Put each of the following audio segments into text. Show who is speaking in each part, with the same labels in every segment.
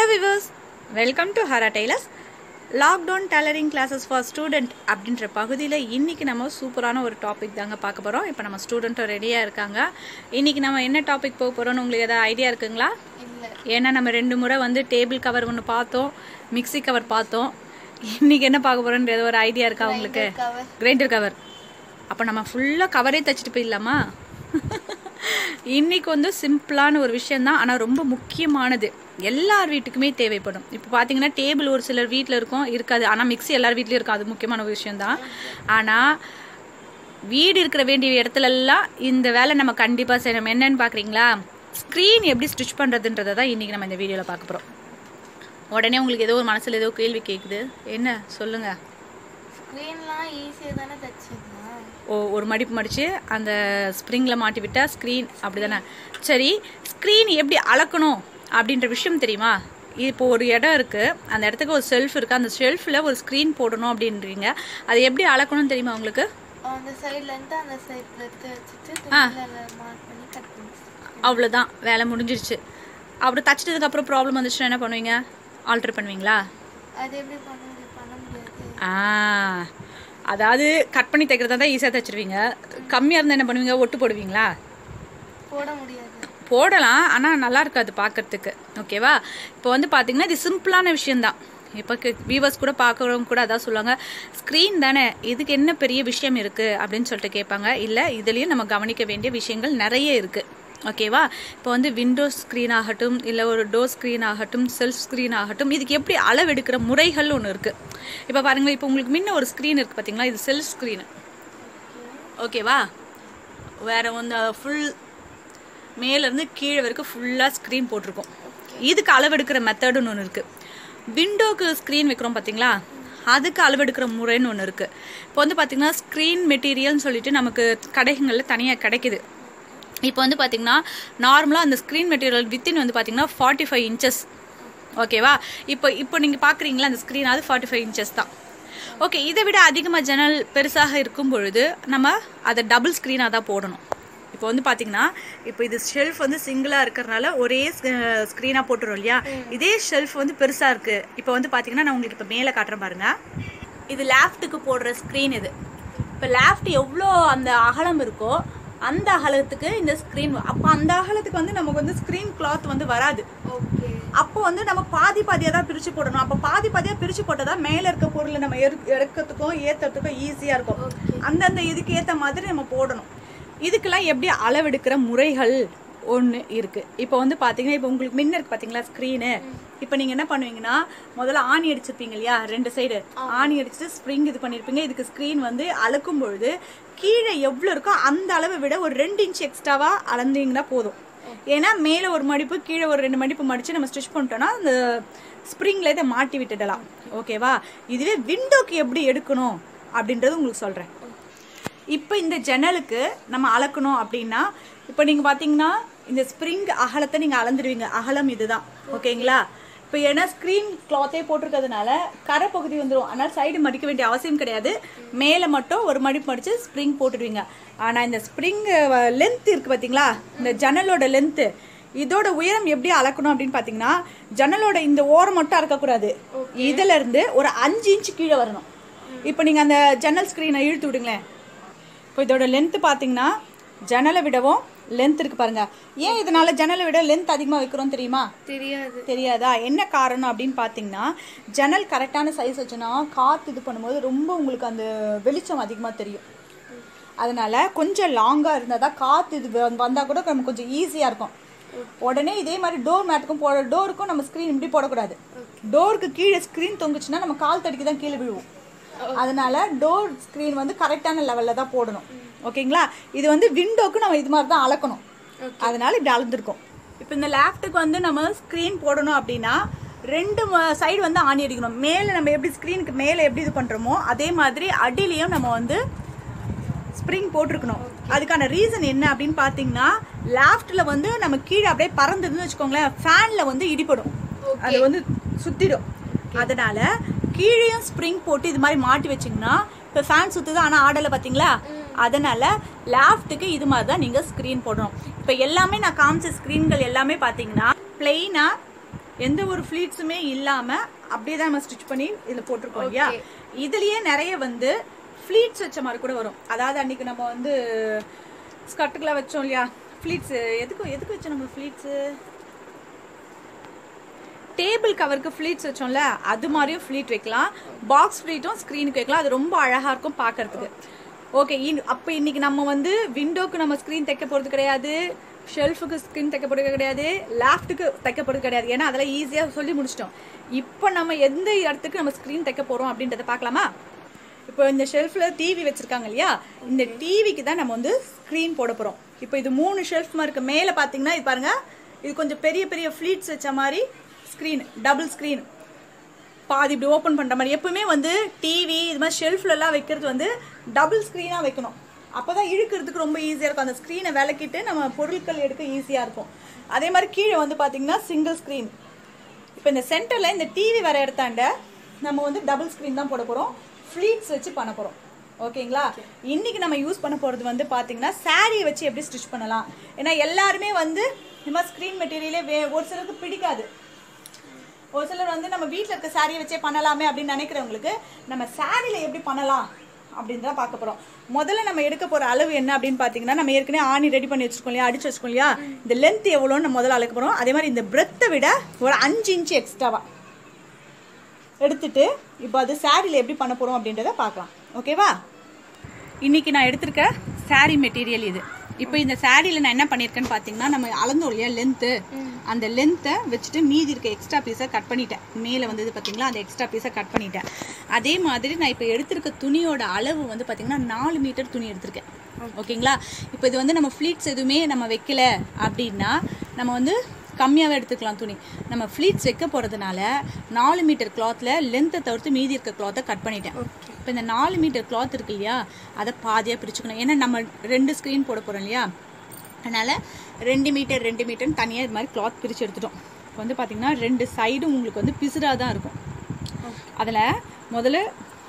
Speaker 1: viewers welcome to Hara tailors lockdown tailoring classes for student அப்படின்ற பகுதியில் இன்றைக்கி நம்ம சூப்பரான ஒரு டாபிக் தாங்க பார்க்க போகிறோம் இப்போ நம்ம ஸ்டூடெண்ட்டும் ரெடியாக இருக்காங்க இன்றைக்கி நம்ம என்ன டாபிக் போக போகிறோம்னு உங்களுக்கு ஏதாவது ஐடியா இருக்குங்களா ஏன்னா நம்ம ரெண்டு முறை வந்து டேபிள் கவர் ஒன்று பார்த்தோம் மிக்ஸி கவர் பார்த்தோம் இன்றைக்கி என்ன பார்க்க போகிறோன்றது ஒரு ஐடியா இருக்கா உங்களுக்கு கிரைண்டர் கவர் அப்போ நம்ம ஃபுல்லாக கவரே தச்சுட்டு போயிடலாமா இன்னைக்கு வந்து சிம்பிளான ஒரு விஷயம்தான் ஆனால் ரொம்ப முக்கியமானது எல்லார் வீட்டுக்குமே தேவைப்படும் இப்போ பார்த்தீங்கன்னா டேபிள் ஒரு சிலர் வீட்டில் இருக்கும் இருக்காது ஆனால் மிக்ஸி எல்லார் வீட்லேயும் இருக்கும் அது முக்கியமான ஒரு விஷயம்தான் ஆனால் வீடு இருக்கிற வேண்டிய இடத்துலலாம் இந்த வேலை நம்ம கண்டிப்பாக செய்யணும் என்னன்னு பார்க்குறீங்களா ஸ்க்ரீன் எப்படி ஸ்டிச் பண்ணுறதுன்றதை தான் இன்றைக்கி நம்ம இந்த வீடியோவில் பார்க்க போகிறோம் உடனே உங்களுக்கு ஏதோ ஒரு மனசில் ஏதோ கேள்வி கேட்குது என்ன சொல்லுங்கள்
Speaker 2: ஸ்க்ரீன்லாம் ஈஸியாக தானே தச்சிடலாம்
Speaker 1: ஓ ஒரு மடிப்பு மடித்து அந்த ஸ்ப்ரிங்கில் மாட்டி விட்டா ஸ்க்ரீன் அப்படி தானே சரி ஸ்க்ரீன் எப்படி அளக்கணும் அப்படின்ற விஷயம் தெரியுமா இப்போ ஒரு இடம் இருக்குது அந்த இடத்துக்கு ஒரு செல்ஃப் இருக்குது அந்த ஷெல்ஃபில் ஒரு ஸ்க்ரீன் போடணும் அப்படின்றீங்க அது எப்படி அளக்கணும்னு தெரியுமா உங்களுக்கு
Speaker 2: அந்த சைட்லேருந்து அந்த சைடில் எடுத்து வச்சுட்டு துணியில் மார்க் பண்ணி கட் பண்ணி
Speaker 1: அவ்வளோதான் வேலை முடிஞ்சிருச்சு அப்புறம் தச்சிட்டதுக்கப்புறம் ப்ராப்ளம் வந்துச்சுன்னா என்ன பண்ணுவீங்க ஆல்டர் பண்ணுவீங்களா
Speaker 2: அது எப்படி பண்ண முடியும் பண்ண முடியாது
Speaker 1: ஆ அதாவது கட் பண்ணி தைக்கிறதா தான் ஈஸியாக தைச்சிருவீங்க கம்மியாக இருந்தால் என்ன பண்ணுவீங்க ஒட்டு போடுவீங்களா
Speaker 2: போட முடியாது
Speaker 1: போடலாம் ஆனால் நல்லா இருக்காது பார்க்கறதுக்கு ஓகேவா இப்போ வந்து பார்த்தீங்கன்னா இது சிம்பிளான விஷயம்தான் இப்போ வியூவர்ஸ் கூட பார்க்குறவங்க கூட அதான் சொல்லுவாங்க ஸ்க்ரீன் தானே இதுக்கு என்ன பெரிய விஷயம் இருக்குது அப்படின்னு சொல்லிட்டு கேட்பாங்க இல்லை இதுலேயும் நம்ம கவனிக்க வேண்டிய விஷயங்கள் நிறைய இருக்குது ஓகேவா இப்போ வந்து விண்டோஸ் ஸ்க்ரீன் ஆகட்டும் இல்லை ஒரு டோர் ஸ்க்ரீன் ஆகட்டும் செல்ஃப் ஸ்க்ரீன் ஆகட்டும் இதுக்கு எப்படி அளவெடுக்கிற முறைகள் ஒன்று இருக்குது இப்போ பாருங்களேன் இப்போ உங்களுக்கு முன்ன ஒரு ஸ்க்ரீன் இருக்குது பார்த்தீங்களா இது செல்ஃப் ஸ்க்ரீனு ஓகேவா வேற வந்து ஃபுல் மேலேருந்து கீழே வரைக்கும் ஃபுல்லாக ஸ்க்ரீன் போட்டிருக்கோம் இதுக்கு அளவெடுக்கிற மெத்தடுன்னு ஒன்று இருக்குது விண்டோக்கு ஸ்க்ரீன் வைக்கிறோம் பார்த்தீங்களா அதுக்கு அளவெடுக்கிற முறைன்னு ஒன்று இருக்குது இப்போ வந்து பார்த்தீங்கன்னா ஸ்க்ரீன் மெட்டீரியல்னு சொல்லிட்டு நமக்கு கடைகளில் தனியாக கிடைக்குது இப்போ வந்து பார்த்தீங்கன்னா நார்மலாக அந்த ஸ்க்ரீன் மெட்டீரியல் வித்தின் வந்து பார்த்தீங்கன்னா ஃபார்ட்டி ஃபைவ் இன்ச்சஸ் ஓகேவா இப்போ இப்போ நீங்கள் பார்க்குறீங்களா அந்த ஸ்க்ரீன் அது ஃபார்ட்டி ஃபைவ் இன்ச்சஸ் தான் ஓகே இதை விட அதிகமாக ஜன்னல் பெருசாக இருக்கும் பொழுது நம்ம அதை டபுள் ஸ்க்ரீனாக தான் போடணும் இப்போ வந்து பார்த்தீங்கன்னா இப்போ இது ஷெல்ஃப் வந்து சிங்கிளாக இருக்கிறனால ஒரே ஸ்க்ரீனாக போட்டுரும் இல்லையா இதே ஷெல்ஃப் வந்து பெருசாக இருக்குது இப்போ வந்து பார்த்தீங்கன்னா நான் உங்களுக்கு இப்போ மேலே காட்டுறேன் பாருங்க இது லேஃப்ட்டுக்கு போடுற ஸ்க்ரீன் இது இப்போ லேஃப்ட் எவ்வளோ அந்த அகலம் இருக்கோ அந்த அகலத்துக்கு இந்த ஸ்க்ரீன் அப்போ அந்த அகலத்துக்கு வந்து நமக்கு வந்து ஸ்க்ரீன் கிளாத் வந்து வராது
Speaker 2: ஓகே
Speaker 1: அப்போ வந்து நம்ம பாதி பாதியாக தான் பிரித்து போடணும் அப்போ பாதி பாதியாக பிரித்து போட்டால் தான் மேலே இருக்க பொருளை நம்ம எடு- எடுக்கிறதுக்கும் ஏற்றுறதுக்கும் ஈஸியாக இருக்கும் அந்தந்த இதுக்கு ஏற்ற மாதிரி நம்ம போடணும் இதுக்கெல்லாம் எப்படி அளவெடுக்கிற முறைகள் ஒன்று இருக்குது இப்போ வந்து பார்த்தீங்கன்னா இப்போ உங்களுக்கு முன்ன இருக்கு பார்த்தீங்களா ஸ்க்ரீனு இப்போ நீங்கள் என்ன பண்ணுவீங்கன்னா முதல்ல ஆணி அடிச்சிருப்பீங்க இல்லையா ரெண்டு சைடு ஆணி அடிச்சுட்டு ஸ்ப்ரிங் இது பண்ணியிருப்பீங்க இதுக்கு ஸ்க்ரீன் வந்து அளக்கும் பொழுது கீழே எவ்வளோ இருக்கோ அந்த அளவை விட ஒரு ரெண்டு இன்ச் எக்ஸ்ட்ராவாக அளந்தீங்கன்னா போதும் ஏன்னா மேலே ஒரு மடிப்பு கீழே ஒரு ரெண்டு மடிப்பு மடித்து நம்ம ஸ்டிச் பண்ணிட்டோம்னா அந்த ஸ்ப்ரிங்கில் இதை மாட்டி விட்டுடலாம் ஓகேவா இதுவே விண்டோக்கு எப்படி எடுக்கணும் அப்படின்றது உங்களுக்கு சொல்கிறேன் இப்போ இந்த ஜன்னலுக்கு நம்ம அளக்கணும் அப்படின்னா இப்போ நீங்கள் பார்த்தீங்கன்னா இந்த ஸ்ப்ரிங் அகலத்தை நீங்கள் அளந்துடுவீங்க அகலம் இதுதான் ஓகேங்களா இப்போ ஏன்னா ஸ்க்ரீன் கிளாத்தே போட்டிருக்கிறதுனால கரை பகுதி வந்துடும் அதனால் சைடு மடிக்க வேண்டிய அவசியம் கிடையாது மேலே மட்டும் ஒரு மடிப்பு மடித்து ஸ்ப்ரிங் போட்டுடுவீங்க ஆனால் இந்த ஸ்ப்ரிங் லென்த் இருக்குது பார்த்தீங்களா இந்த ஜன்னலோட லென்த்து இதோட உயரம் எப்படி அளக்கணும் அப்படின்னு பார்த்தீங்கன்னா ஜன்னலோட இந்த ஓரம் மட்டும் அளக்கக்கூடாது இதுல இருந்து ஒரு அஞ்சு இன்ச் கீழே வரணும் இப்போ நீங்கள் அந்த ஜன்னல் ஸ்க்ரீனை இழுத்து விடுங்களேன் இப்போ இதோட லென்த்து பார்த்தீங்கன்னா ஜன்னலை விடவும் லென்த் இருக்கு பாருங்க ஏன் இதனால ஜன்னலை விட லென்த் அதிகமாக வைக்கிறோம் தெரியுமா
Speaker 2: தெரியாது
Speaker 1: தெரியாதா என்ன காரணம் அப்படின்னு பார்த்தீங்கன்னா ஜன்னல் கரெக்டான சைஸ் வச்சுன்னா காற்று இது பண்ணும்போது ரொம்ப உங்களுக்கு அந்த வெளிச்சம் அதிகமாக தெரியும் அதனால கொஞ்சம் லாங்காக இருந்தால் தான் காற்று இது வந்தால் கூட நமக்கு கொஞ்சம் ஈஸியாக இருக்கும் உடனே இதே மாதிரி டோர் மேட்டுக்கும் போட டோருக்கும் நம்ம ஸ்க்ரீன் இப்படி போடக்கூடாது டோருக்கு கீழே ஸ்க்ரீன் தொங்குச்சுன்னா நம்ம கால் தடிக்கு தான் கீழே விழுவோம் அதனால டோர் ஸ்க்ரீன் வந்து கரெக்டான லெவலில் தான் போடணும் ஓகேங்களா இது வந்து விண்டோக்கு நம்ம இது மாதிரி தான் அளக்கணும் அதனால இப்படி அளந்துருக்கோம் இப்போ இந்த லேப்டுக்கு வந்து நம்ம ஸ்க்ரீன் போடணும் அப்படின்னா ரெண்டு சைடு வந்து ஆணி அடிக்கணும் மேலே நம்ம எப்படி ஸ்க்ரீனுக்கு மேலே எப்படி இது பண்ணுறோமோ அதே மாதிரி அடியிலையும் நம்ம வந்து ஸ்ப்ரிங் போட்டிருக்கணும் அதுக்கான ரீசன் என்ன அப்படின்னு பார்த்தீங்கன்னா லேஃப்ட்ல வந்து நம்ம கீழே அப்படியே பறந்ததுன்னு வச்சுக்கோங்களேன் ஃபேன்ல வந்து இடிபடும் அது வந்து சுத்திடும் அதனால கீழேயும் ஸ்ப்ரிங் போட்டு இது மாதிரி மாட்டி வச்சிங்கன்னா இப்போ ஃபேன் சுத்துது ஆனால் ஆடலை பார்த்தீங்களா அதனால லேஃப்ட்டுக்கு இது மாதிரி தான் நீங்கள் ஸ்க்ரீன் போடணும் இப்போ எல்லாமே நான் காமிச்ச ஸ்க்ரீன்கள் எல்லாமே பார்த்தீங்கன்னா பிளெயினாக எந்த ஒரு ஃப்ளீட்ஸுமே இல்லாம அப்படியே தான் நம்ம ஸ்டிச் பண்ணி இதுல போட்டிருக்கோம் இல்லையா இதுலயே நிறைய வந்து ஃப்ளீட்ஸ் வச்ச மாதிரி கூட வரும் அதாவது அன்னைக்கு நம்ம வந்து ஸ்கர்ட்டுக்குலாம் வச்சோம் இல்லையா ஃப்ளீட்ஸ் எதுக்கு எதுக்கு வச்சோம் நம்ம ஃப்ளீட்ஸு டேபிள் கவருக்கு ஃப்ளீட்ஸ் வச்சோம்ல அது மாதிரியும் ஃப்ளீட் வைக்கலாம் பாக்ஸ் ஃப்ளீட்டும் ஸ்க்ரீனுக்கு வைக்கலாம் அது ரொம்ப அழகா இருக்கும் பார்க்கறதுக்கு ஓகே அப்போ இன்னைக்கு நம்ம வந்து விண்டோக்கு நம்ம ஸ்க்ரீன் தைக்க போறது கிடையாது ஷெல்ஃபுக்கு ஸ்க்ரீன் தைக்க போறது கிடையாது லேப்டுக்கு தைக்க போறது கிடையாது ஏன்னா அதெல்லாம் ஈஸியாக சொல்லி முடிச்சிட்டோம் இப்போ நம்ம எந்த இடத்துக்கு நம்ம ஸ்க்ரீன் தைக்க போறோம் அப்படின்றத பார்க்கலாமா இப்போ இந்த ஷெல்ஃப்ல டிவி வச்சிருக்காங்க இல்லையா இந்த டிவிக்கு தான் நம்ம வந்து ஸ்க்ரீன் போட போறோம் இப்போ இது மூணு ஷெல்ஃப் இருக்கு மேலே பார்த்தீங்கன்னா இது பாருங்க இது கொஞ்சம் பெரிய பெரிய ஃப்ளீட்ஸ் வச்ச மாதிரி ஸ்க்ரீன் டபுள் ஸ்க்ரீன் பாதி இப்படி ஓப்பன் பண்ணுற மாதிரி எப்பவுமே வந்து டிவி இது மாதிரி ஷெல்ஃப்லலாம் வைக்கிறது வந்து டபுள் ஸ்க்ரீனாக வைக்கணும் அப்போ தான் இழுக்கிறதுக்கு ரொம்ப ஈஸியாக இருக்கும் அந்த ஸ்க்ரீனை விளக்கிட்டு நம்ம பொருட்கள் எடுக்க ஈஸியாக இருக்கும் அதே மாதிரி கீழே வந்து பார்த்தீங்கன்னா சிங்கிள் ஸ்க்ரீன் இப்போ இந்த சென்டரில் இந்த டிவி வர இடத்தாண்ட நம்ம வந்து டபுள் ஸ்க்ரீன் தான் போட போகிறோம் ஃப்ளீட்ஸ் வச்சு பண்ண போகிறோம் ஓகேங்களா இன்னைக்கு நம்ம யூஸ் பண்ண போகிறது வந்து பார்த்தீங்கன்னா saree வச்சு எப்படி ஸ்டிச் பண்ணலாம் ஏன்னா எல்லாருமே வந்து இந்த மாதிரி ஸ்க்ரீன் மெட்டீரியலே வே ஒரு சிலருக்கு பிடிக்காது ஒரு சிலர் வந்து நம்ம வீட்டில் இருக்க சாரியை வச்சே பண்ணலாமே அப்படின்னு நினைக்கிறவங்களுக்கு நம்ம சாரியில் எப்படி பண்ணலாம் அப்படின்னு தான் பார்க்க போகிறோம் முதல்ல நம்ம எடுக்க போகிற அளவு என்ன அப்படின்னு பார்த்தீங்கன்னா நம்ம ஏற்கனவே ஆணி ரெடி பண்ணி வச்சுருக்கோம் இல்லையா அடிச்சு வச்சுக்கோம் இல்லையா இந்த லென்த் எவ்வளோன்னு நம்ம முதல்ல அளக்க போகிறோம் அதே மாதிரி இந்த பிரெத்தை விட ஒரு அஞ்சு இன்ச்சு எக்ஸ்ட்ராவா எடுத்துட்டு இப்போ அது சாரியில் எப்படி பண்ண போகிறோம் அப்படின்றத பார்க்கலாம் ஓகேவா இன்னைக்கு நான் எடுத்திருக்க saree மெட்டீரியல் இது இப்போ இந்த சாரியில் நான் என்ன பண்ணியிருக்கேன்னு பார்த்தீங்கன்னா நம்ம அளந்தோம் இல்லையா லென்த்து அந்த லென்த்தை வச்சுட்டு மீதி இருக்க எக்ஸ்ட்ரா பீஸை கட் பண்ணிட்டேன் மேலே வந்தது பார்த்தீங்களா அந்த எக்ஸ்ட்ரா பீஸை கட் பண்ணிட்டேன் அதே மாதிரி நான் இப்போ எடுத்திருக்க துணியோட அளவு வந்து பார்த்தீங்கன்னா நாலு மீட்டர் துணி எடுத்திருக்கேன் ஓகேங்களா இப்போ இது வந்து நம்ம ஃப்ளீட்ஸ் எதுவுமே நம்ம வைக்கல அப்படின்னா நம்ம வந்து கம்மியாகவே எடுத்துக்கலாம் துணி நம்ம ஃப்ளீட்ஸ் வைக்க போகிறதுனால நாலு மீட்டர் கிளாத்தில் லென்த்தை தவிர்த்து மீதி இருக்க கிளாத்தை கட் பண்ணிட்டேன் இப்போ இந்த நாலு மீட்டர் கிளாத் இருக்கு இல்லையா அதை பாதியாக பிரிச்சுக்கணும் ஏன்னா நம்ம ரெண்டு ஸ்க்ரீன் போட போகிறோம் இல்லையா அதனால் ரெண்டு மீட்டர் ரெண்டு மீட்டர்னு தனியாக இது மாதிரி கிளாத் பிரித்து எடுத்துட்டோம் இப்போ வந்து பார்த்திங்கன்னா ரெண்டு சைடும் உங்களுக்கு வந்து பிசுறாக தான் இருக்கும் அதில் முதல்ல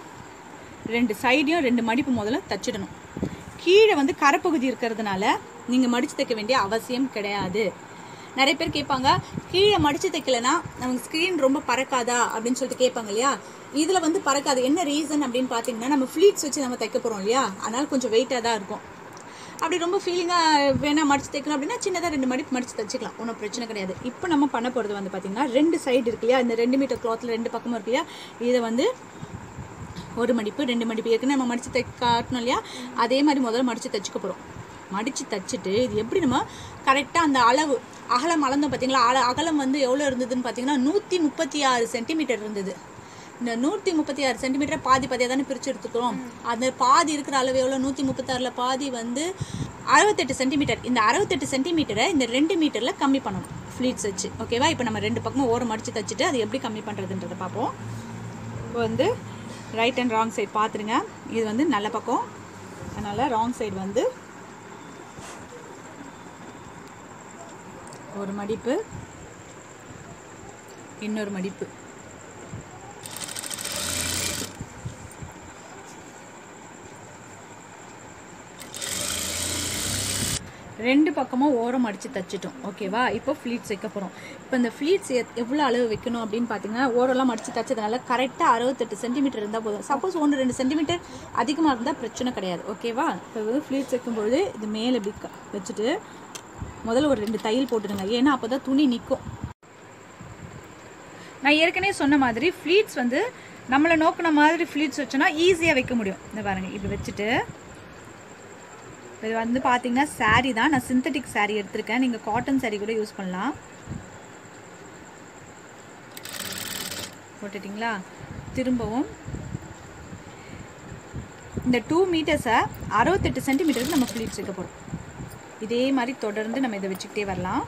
Speaker 1: ரெண்டு சைடையும் ரெண்டு மடிப்பு முதல்ல தச்சிடணும் கீழே வந்து கரைப்பகுதி இருக்கிறதுனால நீங்கள் மடித்து தைக்க வேண்டிய அவசியம் கிடையாது நிறைய பேர் கேட்பாங்க கீழே மடித்து தைக்கலனா நமக்கு ஸ்க்ரீன் ரொம்ப பறக்காதா அப்படின்னு சொல்லிட்டு கேட்பாங்க இல்லையா இதில் வந்து பறக்காது என்ன ரீசன் அப்படின்னு பார்த்தீங்கன்னா நம்ம ஃப்ளீட்ஸ் வச்சு நம்ம தைக்க போகிறோம் இல்லையா அதனால கொஞ்சம் வெயிட்டாக தான் இருக்கும் அப்படி ரொம்ப ஃபீலிங்காக வேணா மடிச்சு தைக்கணும் அப்படின்னா சின்னதாக ரெண்டு மடிப்பு மடிச்சு தைச்சிக்கலாம் ஒன்றும் பிரச்சனை கிடையாது இப்போ நம்ம பண்ண போகிறது வந்து பார்த்தீங்கன்னா ரெண்டு சைடு இருக்கு இல்லையா இந்த ரெண்டு மீட்டர் கிளாத்தில் ரெண்டு பக்கமும் இருக்கு இல்லையா இதை வந்து ஒரு மடிப்பு ரெண்டு மடிப்பு ஏற்கனவே நம்ம மடித்து தை காட்டணும் இல்லையா அதே மாதிரி முதல்ல மடித்து தைச்சிக்க போகிறோம் மடித்து தைச்சிட்டு இது எப்படி நம்ம கரெக்டாக அந்த அளவு அகலம் அளந்தோம் பார்த்தீங்களா அல அகலம் வந்து எவ்வளோ இருந்ததுன்னு பார்த்தீங்கன்னா நூற்றி முப்பத்தி ஆறு சென்டிமீட்டர் இருந்தது இந்த நூற்றி முப்பத்தி ஆறு சென்டிமீட்டர் பாதி பாதியாக தானே பிரித்து எடுத்துக்கிறோம் அந்த பாதி இருக்கிற அளவு எவ்வளோ நூற்றி முப்பத்தாறில் பாதி வந்து அறுபத்தெட்டு சென்டிமீட்டர் இந்த அறுபத்தெட்டு சென்டிமீட்டரை இந்த ரெண்டு மீட்டரில் கம்மி பண்ணணும் ஃப்ளீட்ஸ் வச்சு ஓகேவா இப்போ நம்ம ரெண்டு பக்கமும் ஓரம் மடித்து தைச்சிட்டு அது எப்படி கம்மி பண்ணுறதுன்றதை பார்ப்போம் இப்போ வந்து ரைட் அண்ட் ராங் சைடு பார்த்துருங்க இது வந்து நல்ல பக்கம் அதனால் ராங் சைடு வந்து ஒரு மடிப்பு இன்னொரு மடிப்பு ரெண்டு பக்கமும் ஓரம் அடித்து தச்சிட்டோம் ஓகேவா இப்போ ஃப்ளீட்ஸ் வைக்க போகிறோம் இப்போ இந்த ஃப்ளீட்ஸ் எவ்வளோ அளவு வைக்கணும் அப்படின்னு பார்த்தீங்கன்னா ஓரெல்லாம் மடித்து தச்சதுனால கரெக்டாக அறுபத்தெட்டு சென்டிமீட்டர் இருந்தால் போதும் சப்போஸ் ஒன்று ரெண்டு சென்டிமீட்டர் அதிகமாக இருந்தால் பிரச்சனை கிடையாது ஓகேவா இப்போ வந்து ஃப்ளீட்ஸ் வைக்கும்பொழுது இது மேலே இப்படி க- வச்சுட்டு முதல்ல ஒரு ரெண்டு தையல் போட்டுடுங்க ஏன்னா அப்போ தான் துணி நிற்கும் நான் ஏற்கனவே சொன்ன மாதிரி ஃப்ளீட்ஸ் வந்து நம்மளை நோக்கின மாதிரி ஃப்ளீட்ஸ் வச்சோன்னா ஈஸியாக வைக்க முடியும் இந்த பாருங்க இப்படி வச்சுட்டு இது வந்து பார்த்தீங்கன்னா saree தான் நான் சிந்தட்டிக் saree எடுத்திருக்கேன் நீங்கள் காட்டன் saree கூட யூஸ் பண்ணலாம் போட்டுட்டிங்களா திரும்பவும் இந்த டூ மீட்டர்ஸை அறுபத்தெட்டு சென்டிமீட்டருக்கு நம்ம ஃப்ளீட்ஸ் வைக்க போகிறோம் இதே மாதிரி தொடர்ந்து நம்ம இதை வச்சுக்கிட்டே வரலாம்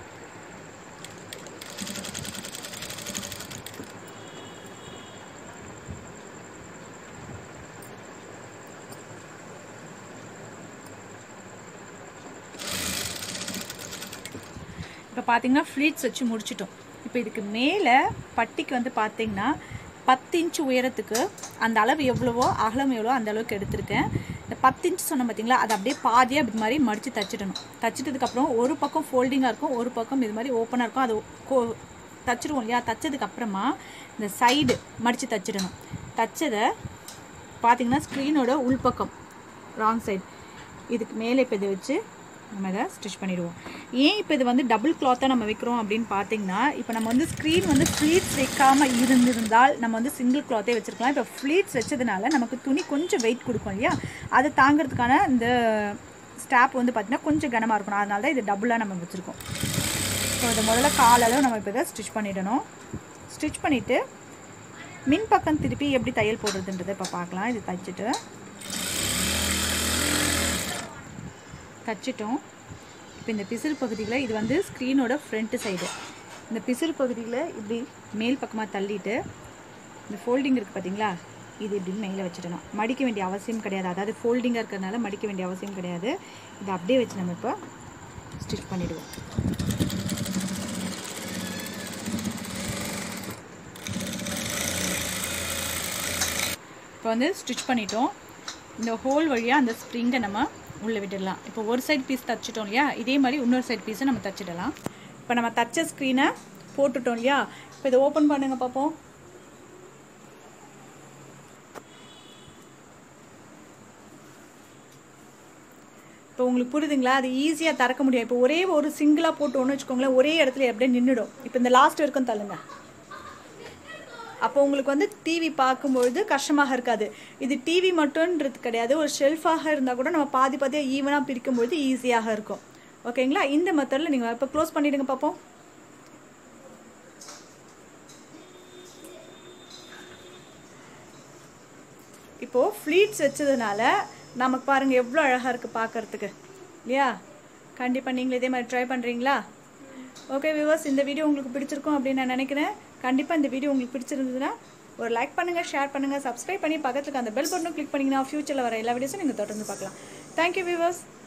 Speaker 1: இப்போ பார்த்தீங்கன்னா ஃப்ளீட்ஸ் வச்சு முடிச்சிட்டோம் இப்போ இதுக்கு மேலே பட்டிக்கு வந்து பார்த்தீங்கன்னா பத்து இன்ச் உயரத்துக்கு அந்த அளவு எவ்வளவோ அகலம் எவ்வளோ அந்த அளவுக்கு எடுத்திருக்கேன் இந்த பத்து இன்ச் சொன்ன பார்த்தீங்களா அதை அப்படியே பாதியாக இது மாதிரி மடித்து தச்சிடணும் தச்சிட்டதுக்கப்புறம் ஒரு பக்கம் ஃபோல்டிங்காக இருக்கும் ஒரு பக்கம் இது மாதிரி ஓப்பனாக இருக்கும் அது கோ தச்சிருவோம் இல்லையா தச்சதுக்கு அப்புறமா இந்த சைடு மடித்து தச்சிடணும் தச்சதை பார்த்தீங்கன்னா ஸ்க்ரீனோட உள்பக்கம் ராங் சைடு இதுக்கு மேலே இப்போ இதை வச்சு நம்ம இதை ஸ்டிச் பண்ணிடுவோம் ஏன் இப்போ இது வந்து டபுள் கிளாத்தாக நம்ம வைக்கிறோம் அப்படின்னு பார்த்தீங்கன்னா இப்போ நம்ம வந்து ஸ்க்ரீன் வந்து ஃப்ளீட்ஸ் வைக்காம இருந்திருந்தால் நம்ம வந்து சிங்கிள் கிளாத்தே வச்சுருக்கலாம் இப்போ ஃப்ளீட்ஸ் வச்சதுனால நமக்கு துணி கொஞ்சம் வெயிட் கொடுக்கும் இல்லையா அதை தாங்கிறதுக்கான இந்த ஸ்டாப் வந்து பார்த்திங்கன்னா கொஞ்சம் கனமாக இருக்கணும் அதனால தான் இது டபுளாக நம்ம வச்சுருக்கோம் ஸோ இதை முதல்ல காலளவு நம்ம இப்போ இதை ஸ்டிச் பண்ணிடணும் ஸ்டிச் பண்ணிவிட்டு மின் பக்கம் திருப்பி எப்படி தையல் போடுறதுன்றதை இப்போ பார்க்கலாம் இது தைச்சிட்டு தச்சிட்டோம் இப்போ இந்த பிசிறு பகுதியில் இது வந்து ஸ்க்ரீனோட ஃப்ரண்ட் சைடு இந்த பிசிறு பகுதியில் இப்படி மேல் பக்கமாக தள்ளிட்டு இந்த ஃபோல்டிங் இருக்குது பார்த்தீங்களா இது இப்படி மேலே வச்சிடலாம் மடிக்க வேண்டிய அவசியம் கிடையாது அதாவது ஃபோல்டிங்காக இருக்கிறதுனால மடிக்க வேண்டிய அவசியம் கிடையாது இதை அப்படியே வச்சு நம்ம இப்போ ஸ்டிச் பண்ணிவிடுவோம் இப்போ வந்து ஸ்டிச் பண்ணிட்டோம் இந்த ஹோல் வழியாக அந்த ஸ்ப்ரிங்கை நம்ம உள்ளே விட்டுடலாம் இப்போ ஒரு சைடு பீஸ் தச்சிட்டோம் இல்லையா இதே மாதிரி இன்னொரு சைடு பீஸை நம்ம தச்சிடலாம் இப்போ நம்ம தச்ச ஸ்க்ரீனை போட்டுட்டோம் இல்லையா இப்போ இதை ஓப்பன் பண்ணுங்க பார்ப்போம் இப்போ உங்களுக்கு புரியுதுங்களா அது ஈஸியாக திறக்க முடியும் இப்போ ஒரே ஒரு சிங்கிளாக போட்டோன்னு வச்சுக்கோங்களேன் ஒரே இடத்துல அப்படியே நின்றுடும் இப்போ இந்த லாஸ்ட் வரைக்கும் தள்ளுங்க அப்போ உங்களுக்கு வந்து டிவி பார்க்கும்பொழுது கஷ்டமாக இருக்காது இது டிவி மட்டும்ன்றது கிடையாது ஒரு ஷெல்ஃபாக இருந்தால் கூட நம்ம பாதி பாதியாக ஈவனாக பிரிக்கும்பொழுது ஈஸியாக இருக்கும் ஓகேங்களா இந்த மெத்தடில் நீங்கள் இப்போ க்ளோஸ் பண்ணிவிடுங்க பார்ப்போம் இப்போது ஃப்ளீட்ஸ் வச்சதுனால நமக்கு பாருங்கள் எவ்வளோ அழகாக இருக்குது பார்க்குறதுக்கு இல்லையா கண்டிப்பாக நீங்களும் இதே மாதிரி ட்ரை பண்ணுறீங்களா ஓகே வியூவர்ஸ் இந்த வீடியோ உங்களுக்கு பிடிச்சிருக்கும் அப்படின்னு நான் நினைக்கிறேன் கண்டிப்பாக இந்த வீடியோ உங்களுக்கு பிடிச்சிருந்ததுன்னா ஒரு லைக் பண்ணுங்கள் ஷேர் பண்ணுங்கள் சப்ஸ்கிரைப் பண்ணி பக்கத்துக்கு அந்த பெல் பட்டனும் கிளிக் பண்ணிங்கன்னா ஃபியூச்சரில் வர எல்லா வீடியோஸும் நீங்கள் தொடர்ந்து பார்க்கலாம் தேங்க்யூ வியூவர்ஸ்